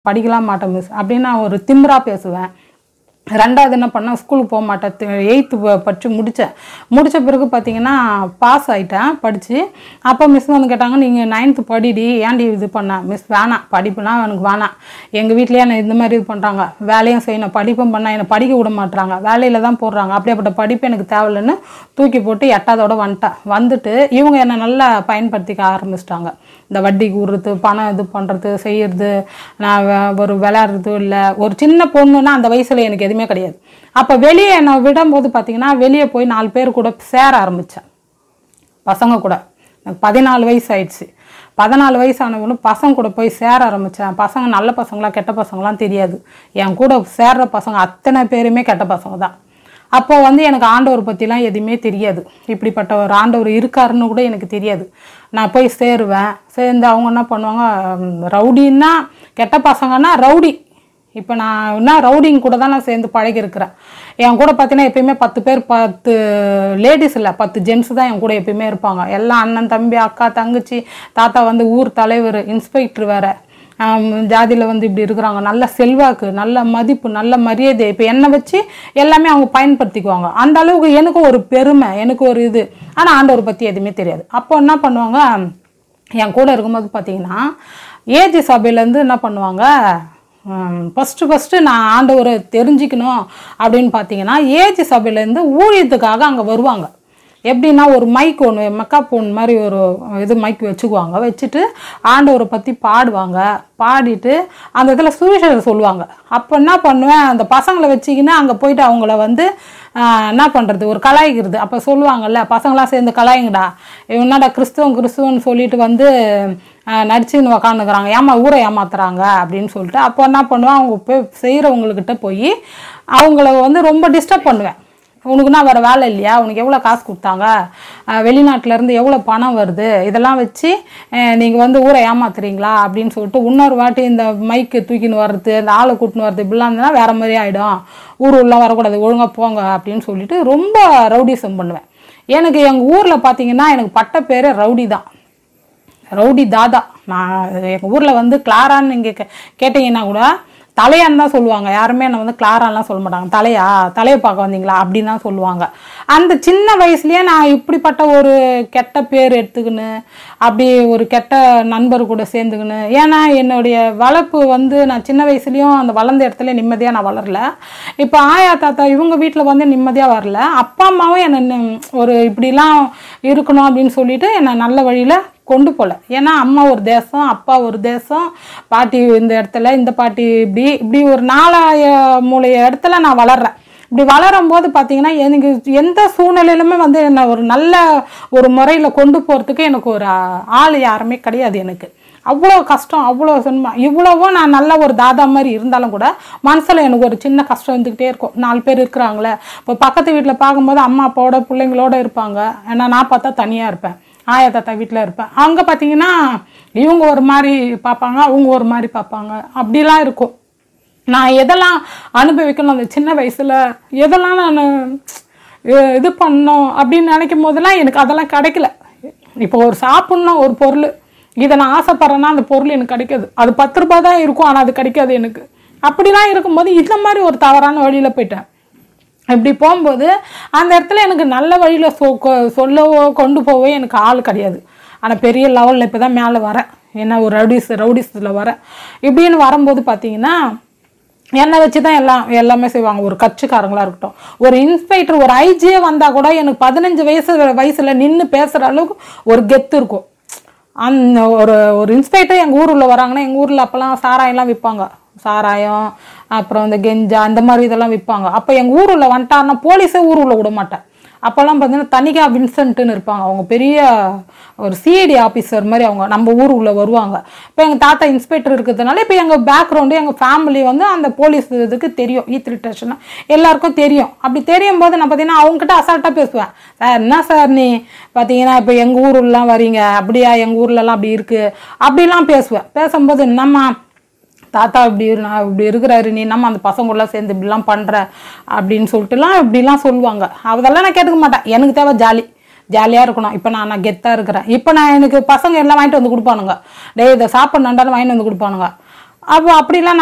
படிக்கலாம் மாட்டேன் மிஸ் அப்படின்னு நான் ஒரு திமிரா பேசுவேன் ரெண்டாவது என்ன பண்ணேன் ஸ்கூலுக்கு போக மாட்டேன் எயித்து படித்து முடித்தேன் முடித்த பிறகு பார்த்தீங்கன்னா பாஸ் ஆகிட்டேன் படித்து அப்போ மிஸ் வந்து கேட்டாங்க நீங்கள் நைன்த்து படிடி ஏன்டி இது பண்ண மிஸ் வேணாம் படிப்புலாம் எனக்கு வேணாம் எங்கள் வீட்லேயே என்னை இந்த மாதிரி இது பண்ணுறாங்க வேலையும் செய்யணும் படிப்பும் பண்ணால் என்னை படிக்க விட மாட்றாங்க வேலையில் தான் போடுறாங்க அப்படியேப்பட்ட படிப்பு எனக்கு தேவையில்லைன்னு தூக்கி போட்டு எட்டாவதோட வந்துட்டேன் வந்துட்டு இவங்க என்னை நல்லா பயன்படுத்திக்க ஆரம்பிச்சிட்டாங்க இந்த வட்டிக்கு விடுறது பணம் இது பண்ணுறது செய்யறது நான் வே- ஒரு விளையாடுறது இல்லை ஒரு சின்ன பொண்ணுன்னா அந்த வயசில் எனக்கு எதுவுமே கிடையாது அப்போ வெளியே என்னை விடும்போது பார்த்தீங்கன்னா வெளியே போய் நாலு பேர் கூட சேர ஆரம்பித்தேன் பசங்க கூட எனக்கு பதினாலு வயசு ஆயிடுச்சு பதினாலு வயசானவனு பசங்க கூட போய் சேர ஆரம்பித்தேன் பசங்க நல்ல பசங்களா கெட்ட பசங்களாம் தெரியாது என் கூட சேர்ற பசங்க அத்தனை பேருமே கெட்ட பசங்க தான் அப்போ வந்து எனக்கு ஆண்டவர் பற்றிலாம் எதுவுமே தெரியாது இப்படிப்பட்ட ஒரு ஆண்டவர் இருக்காருன்னு கூட எனக்கு தெரியாது நான் போய் சேருவேன் சேர்ந்து அவங்க என்ன பண்ணுவாங்க ம், ரவுடின்னா கெட்ட பசங்கன்னா ரவுடி இப்போ நான் என்ன ரவுடிங் கூட தான் நான் சேர்ந்து பழகிருக்கிறேன் என் கூட பார்த்தீங்கன்னா எப்பயுமே பத்து பேர் பத்து லேடிஸ் இல்லை பத்து ஜென்ஸ் தான் என் கூட எப்பயுமே இருப்பாங்க எல்லாம் அண்ணன் தம்பி அக்கா தங்கச்சி தாத்தா வந்து ஊர் தலைவர் இன்ஸ்பெக்டர் வேற ஜாதியில் வந்து இப்படி இருக்கிறாங்க நல்ல செல்வாக்கு நல்ல மதிப்பு நல்ல மரியாதை இப்போ என்னை வச்சு எல்லாமே அவங்க பயன்படுத்திக்குவாங்க அந்த அளவுக்கு எனக்கு ஒரு பெருமை எனக்கு ஒரு இது ஆனால் ஆண்டவர் பற்றி எதுவுமே தெரியாது அப்போ என்ன பண்ணுவாங்க என் கூட இருக்கும்போது பார்த்தீங்கன்னா ஏஜி சபையிலேருந்து என்ன பண்ணுவாங்க ஃபஸ்ட்டு ஃபஸ்ட்டு நான் ஆண்டவரை தெரிஞ்சுக்கணும் அப்படின்னு பார்த்தீங்கன்னா ஏஜி சபையிலேருந்து ஊழியத்துக்காக அங்கே வருவாங்க எப்படின்னா ஒரு மைக் ஒன்று மெக்கா போன் மாதிரி ஒரு இது மைக் வச்சுக்குவாங்க வச்சுட்டு ஆண்டவரை பற்றி பாடுவாங்க பாடிட்டு அந்த இதில் சுவிசேஷம் சொல்லுவாங்க அப்போ என்ன பண்ணுவேன் அந்த பசங்களை வச்சுக்கின்னு அங்கே போயிட்டு அவங்கள வந்து ஆஹ், என்ன பண்ணுறது ஒரு கலாய்க்கிறது அப்போ சொல்லுவாங்கல்ல பசங்களாம் சேர்ந்து கலாயுங்கடா இவன் என்னடா கிறிஸ்துவம் கிறிஸ்துவன்னு சொல்லிட்டு வந்து ஆஹ், நடிச்சுன்னு உக்காந்துக்கிறாங்க ஏமா ஊரை ஏமாத்துறாங்க அப்படின்னு சொல்லிட்டு அப்போ என்ன பண்ணுவேன் அவங்க போய் செய்கிறவங்கக்கிட்ட போய் அவங்கள வந்து ரொம்ப டிஸ்டர்ப் பண்ணுவேன் உனக்குன்னா வேறு வேலை இல்லையா உனக்கு எவ்வளோ காசு கொடுத்தாங்க அஹ் வெளிநாட்டுல இருந்து எவ்வளோ பணம் வருது இதெல்லாம் வச்சு நீங்கள் வந்து ஊரை ஏமாத்துறீங்களா அப்படின்னு சொல்லிட்டு இன்னொரு வாட்டி இந்த மைக்கு தூக்கின்னு வர்றது இந்த ஆளை கூட்டின்னு வர்றது இப்படிலாம் இருந்ததுன்னா வேறு மாதிரி ஆகிடும் ஊர் உள்ள வரக்கூடாது ஒழுங்காக போங்க அப்படின்னு சொல்லிட்டு ரொம்ப ரவுடிசம் பண்ணுவேன் எனக்கு எங்கள் ஊரில் பார்த்தீங்கன்னா எனக்கு பட்ட பேரே ரவுடி தான் ரவுடி தாதா நான் எங்கள் ஊரில் வந்து கிளாரான்னு நீங்கள் கே கேட்டிங்கன்னா கூட தலையான்னு தான் சொல்லுவாங்க யாருமே என்னை வந்து கிளாரான்லாம் சொல்ல மாட்டாங்க தலையா தலையை பார்க்க வந்தீங்களா அப்படின்னு தான் சொல்லுவாங்க அந்த சின்ன வயசுலயே நான் இப்படிப்பட்ட ஒரு கெட்ட பேர் எடுத்துக்கின்னு அப்படி ஒரு கெட்ட நண்பர் கூட சேர்ந்துக்கின்னு ஏன்னா என்னுடைய வளர்ப்பு வந்து நான் சின்ன வயசுலேயும் அந்த வளர்ந்த இடத்துல நிம்மதியாக நான் வளரல இப்போ ஆயா தாத்தா இவங்க வீட்டில் வந்து நிம்மதியாக வரல அப்பா அம்மாவும் என்னை நி- ஒரு இப்படிலாம் இருக்கணும் அப்படின்னு சொல்லிட்டு என்னை நல்ல வழியில் கொண்டு போகல ஏன்னா அம்மா ஒரு தேசம் அப்பா ஒரு தேசம் பாட்டி இந்த இடத்துல இந்த பாட்டி இப்படி இப்படி ஒரு நாலாய மூலைய இடத்துல நான் வளர்றேன் இப்படி வளரும் போது பார்த்தீங்கன்னா எனக்கு எந்த சூழ்நிலையிலுமே வந்து என்னை ஒரு நல்ல ஒரு முறையில் கொண்டு போகிறதுக்கு எனக்கு ஒரு ஆ- ஆள் யாருமே கிடையாது எனக்கு அவ்வளோ கஷ்டம் அவ்வளோ சொன்ன இவ்வளவோ நான் நல்ல ஒரு தாதா மாதிரி இருந்தாலும் கூட மனசில் எனக்கு ஒரு சின்ன கஷ்டம் இருந்துக்கிட்டே இருக்கும் நாலு பேர் இருக்கிறாங்களே இப்போ பக்கத்து வீட்டில் பார்க்கும்போது அம்மா அப்பாவோட பிள்ளைங்களோட இருப்பாங்க ஏன்னா நான் பார்த்தா தனியாக இருப்பேன் ஆயா தாத்தா வீட்டில் இருப்பேன் அங்கே பார்த்தீங்கன்னா இவங்க ஒரு மாதிரி பார்ப்பாங்க அவங்க ஒரு மாதிரி பார்ப்பாங்க அப்படிலாம் இருக்கும் நான் எதெல்லாம் அனுபவிக்கணும் அந்த சின்ன வயசில் எதெல்லாம் நான் இது பண்ணணும் அப்படின்னு நினைக்கும் போதெல்லாம் எனக்கு அதெல்லாம் கிடைக்கல இப்போ ஒரு சாப்பிட்ணும் ஒரு பொருள் இதை நான் ஆசைப்பட்றேன்னா அந்த பொருள் எனக்கு கிடைக்காது அது பத்து ரூபாய் தான் இருக்கும் ஆனால் அது கிடைக்காது எனக்கு அப்படிலாம் இருக்கும்போது இந்த மாதிரி ஒரு தவறான வழியில் போயிட்டேன் இப்படி போகும்போது அந்த இடத்துல எனக்கு நல்ல வழியில் சொ கொ- சொல்லவோ கொண்டு போவோ எனக்கு ஆள் கிடையாது ஆனால் பெரிய லெவலில் இப்போ தான் மேலே வரேன் என்ன ஒரு ரவுடிஸ் ரவுடிஸில் வரேன் இப்படின்னு வரும்போது பார்த்தீங்கன்னா என்னை வச்சு தான் எல்லாம் எல்லாமே செய்வாங்க ஒரு கட்சிக்காரங்களா இருக்கட்டும் ஒரு இன்ஸ்பெக்டர் ஒரு ஐஜியே வந்தால் கூட எனக்கு பதினஞ்சு வயசு வயசில் நின்று பேசுகிற அளவுக்கு ஒரு கெத்து இருக்கும் அந்த ஒரு ஒரு இன்ஸ்பெக்டர் எங்கள் ஊருள்ள வராங்கன்னா எங்கள் ஊரில் அப்போல்லாம் சாராயம்லாம் விற்பாங்க சாராயம் அப்புறம் இந்த கெஞ்சா அந்த மாதிரி இதெல்லாம் விற்பாங்க அப்போ எங்கள் ஊருள்ள வந்துட்டாருன்னா போலீஸே ஊருள்ள விட மாட்டேன் அப்போல்லாம் பார்த்தீங்கன்னா தனிகா வின்சென்ட்னு இருப்பாங்க அவங்க பெரிய ஒரு சிஐடி ஆஃபீஸர் மாதிரி அவங்க நம்ம ஊர் உள்ள வருவாங்க இப்போ எங்கள் தாத்தா இன்ஸ்பெக்டர் இருக்கிறதுனால இப்போ எங்கள் பேக்ரவுண்டு எங்கள் ஃபேமிலி வந்து அந்த போலீஸ் இதுக்கு தெரியும் ஈ த்ரீ ஸ்டேஷன் எல்லாருக்கும் தெரியும் அப்படி தெரியும் போது நான் பார்த்தீங்கன்னா அவங்ககிட்ட அசால்ட்டாக பேசுவேன் சார் என்ன சார் நீ பார்த்தீங்கன்னா இப்போ எங்கள் ஊருலாம் வரீங்க அப்படியா எங்கள் ஊர்லலாம் அப்படி இருக்குது அப்படிலாம் பேசுவேன் பேசும்போது என்னம்மா தாத்தா இப்படி இரு- நான் இப்படி இருக்கிறாரு நீ நம்ம அந்த பசங்களெலாம் சேர்ந்து இப்படிலாம் பண்ணுற அப்படின்னு சொல்லிட்டுலாம் இப்படிலாம் சொல்லுவாங்க அதெல்லாம் நான் கேட்டுக்க மாட்டேன் எனக்கு தேவை ஜாலி ஜாலியாக இருக்கணும் இப்போ நான் நான் கெத்தாக இருக்கிறேன் இப்போ நான் எனக்கு பசங்க எல்லாம் வாங்கிட்டு வந்து கொடுப்பானுங்க டேய் இதை சாப்பிட்ணுண்டாலும் வாங்கிட்டு வந்து கொடுப்பானுங்க அப்போ அப்படிலாம்